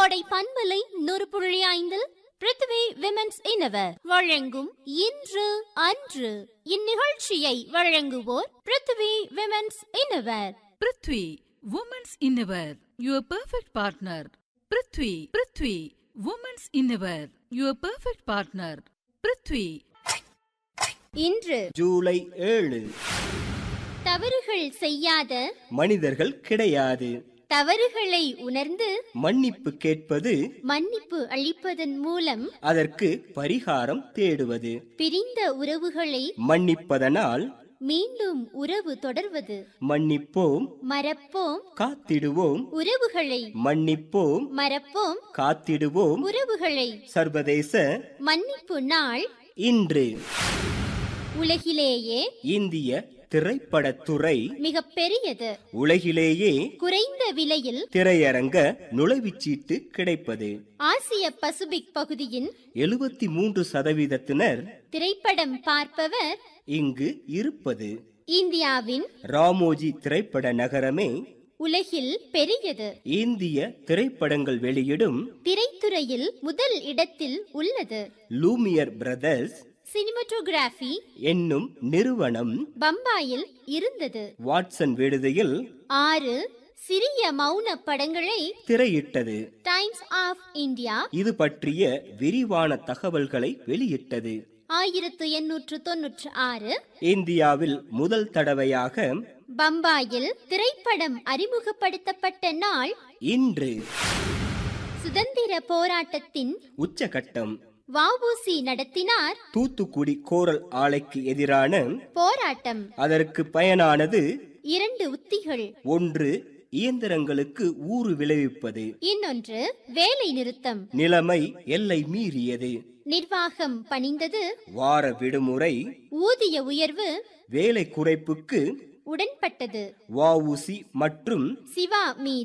கோடை பண்பலை நூறு புள்ளி ஐந்தில் பிருத்வி விமென்ஸ் இனவர் வழங்கும் இன்று அன்று இந்நிகழ்ச்சியை வழங்குவோர் Prithvi women's innerwear Prithvi women's innerwear your perfect partner Prithvi Prithvi women's innerwear your perfect partner Prithvi இன்று ஜூலை ஏழு தவறுகள் செய்யாத மனிதர்கள் கிடையாது தவறுகளை உணர்ந்து மன்னிப்பு கேட்பது மன்னிப்பு அளிப்பதன் மூலம் அதற்கு பரிகாரம் தேடுவது பிரிந்த உறவுகளை மன்னிப்பதனால் மீண்டும் உறவு தொடர்வது மன்னிப்போம் மறப்போம் காத்திடுவோம் உறவுகளை மன்னிப்போம் மறப்போம் காத்திடுவோம் உறவுகளை சர்வதேச மன்னிப்பு நாள் இன்று உலகிலேயே இந்திய திரைப்படத்துறை மிக பெரியது உலகிலேயே குறைந்த விலையில் திரையரங்க நுழைவுச்சீட்டு கிடைப்பது ஆசிய பசிபிக் பகுதியின் எழுபத்தி மூன்று சதவீதத்தினர் திரைப்படம் பார்ப்பவர் இங்கு இருப்பது இந்தியாவின் ராமோஜி திரைப்பட நகரமே உலகில் பெரியது இந்திய திரைப்படங்கள் வெளியிடும் திரைத்துறையில் முதல் இடத்தில் உள்ளது லூமியர் பிரதர்ஸ் சினிமட்டோகிராஃபி என்னும் நிறுவனம் பம்பாயில் இருந்தது வாட்சன் விடுதியில் ஆறு சிறிய மௌன படங்களை திரையிட்டது டைம்ஸ் ஆஃப் இந்தியா இது பற்றிய விரிவான தகவல்களை வெளியிட்டது ஆயிரத்து எண்ணூற்று தொன்னூற்று ஆறு இந்தியாவில் முதல் தடவையாக பம்பாயில் திரைப்படம் அறிமுகப்படுத்தப்பட்ட நாள் இன்று சுதந்திர போராட்டத்தின் உச்சகட்டம் வஉசி நடத்தினார் தூத்துக்குடி கோரல் ஆலைக்கு எதிரான போராட்டம் அதற்கு பயனானது இரண்டு உத்திகள் ஒன்று இயந்திரங்களுக்கு ஊறு விளைவிப்பது இன்னொன்று வேலை நிறுத்தம் நிலைமை எல்லை மீறியது நிர்வாகம் பணிந்தது வார விடுமுறை ஊதிய உயர்வு வேலை குறைப்புக்கு உடன்பட்டது வஉசி மற்றும் சிவா மீது